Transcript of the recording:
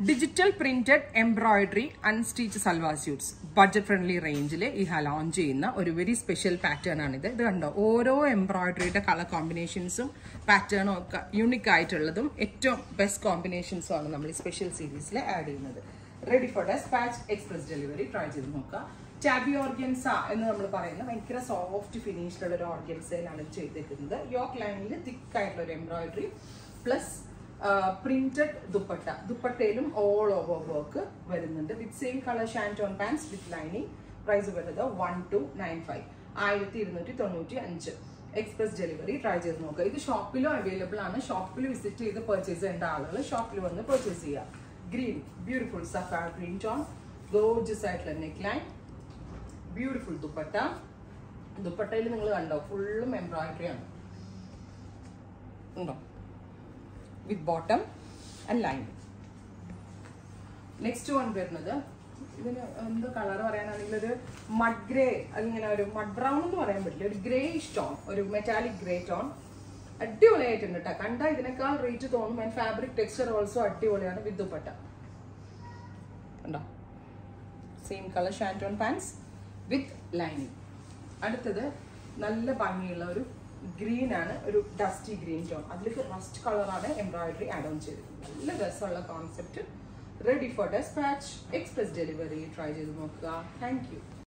digital printed embroidery unstitch salwar suits budget friendly റേഞ്ചിൽ ഈ launch ചെയ്യുന്ന ഒരു വെരി സ്പെഷ്യൽ പാറ്റേൺ ആണിത് ഇത് കണ്ടോ ഓരോ എംബ്രോയിഡറിയുടെ കളർ കോമ്പിനേഷൻസും പാറ്റേണും ഒക്കെ യൂണിക് ആയിട്ടുള്ളതും ഏറ്റവും ബെസ്റ്റ് കോമ്പിനേഷൻസും ആണ് നമ്മൾ ഈ സ്പെഷ്യൽ സീരീസിൽ ആഡ് ചെയ്യുന്നത് ready for despatch express delivery try ചെയ്ത് നോക്കുക ടാബി ഓർഗൻസ എന്ന് നമ്മൾ പറയുന്ന ഭയങ്കര സോഫ്റ്റ് ഫിനിഷിലുള്ള ഒരു ഓർഗൻസയിലാണ് ചെയ്തേക്കുന്നത് യോക്ക് ലൈനിൽ തിക്ക് ആയിട്ടുള്ള ഒരു എംബ്രോയിഡറി പ്ലസ് പ്രിന്റഡ് ദുപ്പട്ട ദുപ്പട്ടയിലും ഓൾ ഓവർ വർക്ക് വരുന്നുണ്ട് with same colour shantoon pants with lining price വരുന്നത് വൺ ടു നയൻ ഫൈവ് ആയിരത്തി ഇരുന്നൂറ്റി തൊണ്ണൂറ്റി അഞ്ച് എക്സ്പ്രസ് ഡെലിവറി ട്രൈ ചെയ്ത് നോക്കുക ഇത് ഷോപ്പിലും അവൈലബിൾ ആണ് ഷോപ്പിൽ വിസിറ്റ് ചെയ്ത് പർച്ചേസ് ചെയ്യേണ്ട ആളുകൾ ഷോപ്പിൽ വന്ന് പർച്ചേസ് ചെയ്യുക ഗ്രീൻ ബ്യൂട്ടിഫുൾ സഫാർ ഗ്രീൻ ടോൺ ഗോർജസ് ആയിട്ടുള്ള നെക്ക് ലൈൻ ബ്യൂട്ടിഫുൾ ദുപ്പട്ട ദുപ്പട്ടയിൽ നിങ്ങൾ കണ്ടോ ഫുള്ളും എംബ്രോയിഡറി ആണ് ഉണ്ടോ with bottom and line next one വരുന്നത് ഇതിന് എന്ത് കളർ പറയാനാണെങ്കിൽ ഒരു മഡ് ഗ്രേ അതിങ്ങനെ ഒരു മഡ് ബ്രൗൺ എന്ന് പറയാൻ പറ്റില്ല ഒരു ഗ്രേ ടോൺ ഒരു മെറ്റാലിക് ഗ്രേ ടോൺ അടിപൊളിയായിട്ടുണ്ട് കേട്ടോ കണ്ടാൽ ഇതിനേക്കാൾ റേറ്റ് തോന്നും ആൻഡ് ഫാബ്രിക് ടെക്സ്ചർ ഓൾസോ അടിപൊളിയാണ് വിത്ത് ദുപ്പട്ട ഉണ്ടോ same colour shantoon pants with lining അടുത്തത് നല്ല ഭംഗിയുള്ള ഒരു ഗ്രീൻ ആണ് ഒരു ഡസ്റ്റി ഗ്രീൻ ടോൺ അതിലേക്ക് റസ്റ്റ് കളറാണ് എംബ്രോയിഡറി ആഡ് ഓൺ ചെയ്തിരിക്കുന്നത് നല്ല രസമുള്ള concept ready for despatch express delivery try ചെയ്ത് നോക്കുക താങ്ക് യു